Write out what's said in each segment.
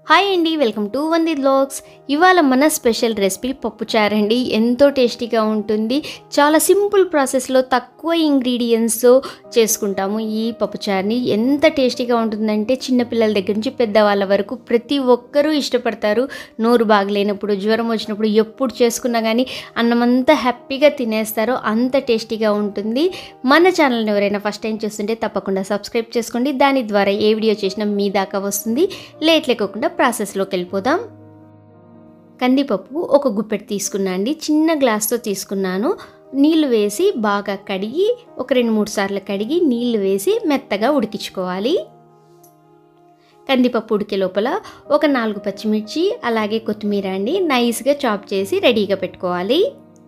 hi అండి welcome to వంది blogs ఇవాళ మన స్పెషల్ రెసిపీ పప్పుచారు అండి ఎంతో టేస్టీగా ఉంటుంది చాలా సింపుల్ ప్రాసెస్లో తక్కువ ఇంగ్రీడియంట్స్తో చేసుకుంటాము ఈ పప్పుచారుని ఎంత టేస్టీగా ఉంటుందంటే చిన్నపిల్లల దగ్గర నుంచి పెద్దవాళ్ళ వరకు ప్రతి ఒక్కరూ ఇష్టపడతారు నోరు బాగలేనప్పుడు జ్వరం వచ్చినప్పుడు ఎప్పుడు చేసుకున్నా కానీ అన్నమంతా హ్యాపీగా తినేస్తారో అంత టేస్టీగా ఉంటుంది మన ఛానల్ని ఎవరైనా ఫస్ట్ టైం చూస్తుంటే తప్పకుండా సబ్స్క్రైబ్ చేసుకోండి దాని ద్వారా ఏ వీడియో చేసినా మీ దాకా వస్తుంది లేట్ లేకోకుండా ప్రాసెస్లోకి వెళ్ళిపోదాం కందిపప్పు ఒక గుప్పెట్ తీసుకున్నా అండి చిన్న గ్లాస్తో తీసుకున్నాను నీళ్లు వేసి బాగా కడిగి ఒక రెండు మూడు సార్లు కడిగి నీళ్లు వేసి మెత్తగా ఉడికించుకోవాలి కందిపప్పు ఉడికే లోపల ఒక నాలుగు పచ్చిమిర్చి అలాగే కొత్తిమీర అండి నైస్గా చాప్ చేసి రెడీగా పెట్టుకోవాలి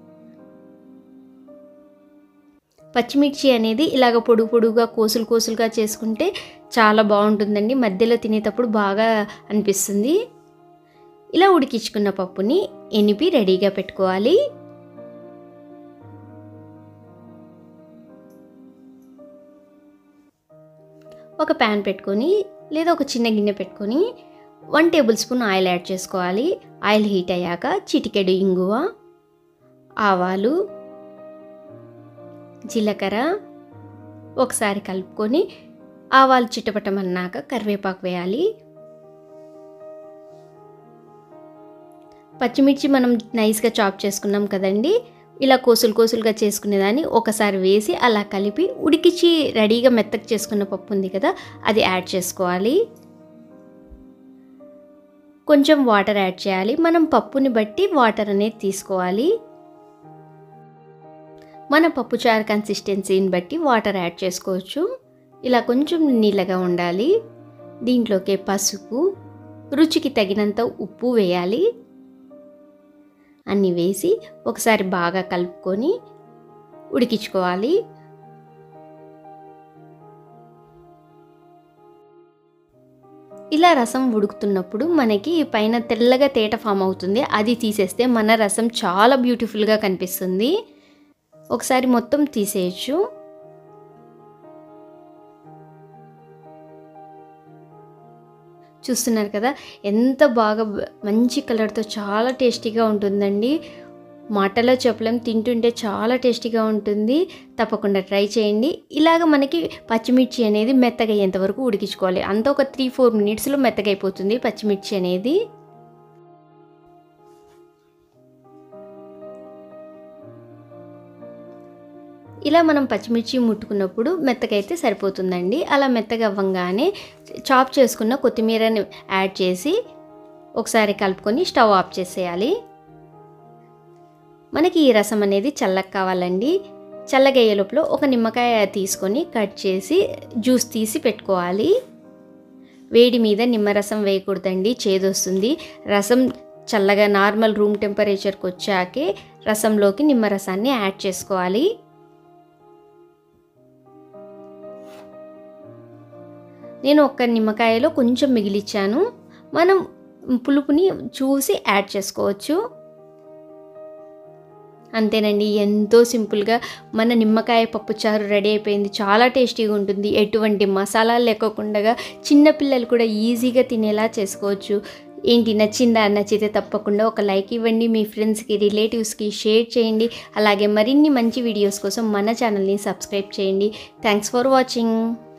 పచ్చిమిర్చి అనేది ఇలాగ పొడుగు పొడుగుగా కోసులు కోసులుగా చేసుకుంటే చాలా బాగుంటుందండి మధ్యలో తినేటప్పుడు బాగా అనిపిస్తుంది ఇలా ఉడికించుకున్న పప్పుని ఎనిపి రెడీగా పెట్టుకోవాలి ఒక ప్యాన్ పెట్టుకొని లేదా ఒక చిన్న గిన్నె పెట్టుకొని one tablespoon oil add చేసుకోవాలి ఆయిల్ హీట్ అయ్యాక చిటికెడు ఇంగువ ఆవాలు జీలకర్ర ఒకసారి కలుపుకొని ఆవాలు చిట్టపట్టమన్నాక కరివేపాకు వేయాలి పచ్చిమిర్చి మనం నైస్గా చాప్ చేసుకున్నాం కదండి ఇలా కోసులు కోసులుగా చేసుకునేదాన్ని ఒకసారి వేసి అలా కలిపి ఉడికించి రెడీగా మెత్తకు చేసుకున్న పప్పు ఉంది కదా అది యాడ్ చేసుకోవాలి కొంచెం వాటర్ యాడ్ చేయాలి మనం పప్పుని బట్టి వాటర్ అనేది తీసుకోవాలి మన పప్పుచారు కన్సిస్టెన్సీని బట్టి వాటర్ యాడ్ చేసుకోవచ్చు ఇలా కొంచెం నీళ్ళగా ఉండాలి దీంట్లోకి పసుపు రుచికి తగినంత ఉప్పు వేయాలి అన్నీ వేసి ఒకసారి బాగా కలుపుకొని ఉడికించుకోవాలి ఇలా రసం ఉడుకుతున్నప్పుడు మనకి పైన తెల్లగా తేట ఫామ్ అవుతుంది అది తీసేస్తే మన రసం చాలా బ్యూటిఫుల్గా కనిపిస్తుంది ఒకసారి మొత్తం తీసేయచ్చు చూస్తున్నారు కదా ఎంత బాగా మంచి కలర్తో చాలా టేస్టీగా ఉంటుందండి మాటలో చెప్పలేం తింటుంటే చాలా టేస్టీగా ఉంటుంది తప్పకుండా ట్రై చేయండి ఇలాగ మనకి పచ్చిమిర్చి అనేది మెత్తగా అయ్యేంతవరకు ఉడికించుకోవాలి అంత ఒక త్రీ ఫోర్ మినిట్స్లో మెత్తగా అయిపోతుంది పచ్చిమిర్చి అనేది ఇలా మనం పచ్చిమిర్చి ముట్టుకున్నప్పుడు మెత్తగా అయితే సరిపోతుందండి అలా మెత్తగా అవ్వంగానే చాప్ చేసుకున్న కొత్తిమీరని యాడ్ చేసి ఒకసారి కలుపుకొని స్టవ్ ఆఫ్ చేసేయాలి మనకి ఈ రసం అనేది చల్లగా కావాలండి చల్లగయ్యే లోపల ఒక నిమ్మకాయ తీసుకొని కట్ చేసి జ్యూస్ తీసి పెట్టుకోవాలి వేడి మీద నిమ్మరసం వేయకూడదండి చేదొస్తుంది రసం చల్లగా నార్మల్ రూమ్ టెంపరేచర్కి వచ్చాకే రసంలోకి నిమ్మరసాన్ని యాడ్ చేసుకోవాలి నేను ఒక్క నిమ్మకాయలో కొంచెం మిగిలిచ్చాను మనం పులుపుని చూసి యాడ్ చేసుకోవచ్చు అంతేనండి ఎంతో సింపుల్గా మన నిమ్మకాయ పప్పుచారు రెడీ అయిపోయింది చాలా టేస్టీగా ఉంటుంది ఎటువంటి మసాలాలు లేకోకుండా చిన్నపిల్లలు కూడా ఈజీగా తినేలా చేసుకోవచ్చు ఏంటి నచ్చిందా నచ్చితే తప్పకుండా ఒక లైక్ ఇవ్వండి మీ ఫ్రెండ్స్కి రిలేటివ్స్కి షేర్ చేయండి అలాగే మరిన్ని మంచి వీడియోస్ కోసం మన ఛానల్ని సబ్స్క్రైబ్ చేయండి థ్యాంక్స్ ఫర్ వాచింగ్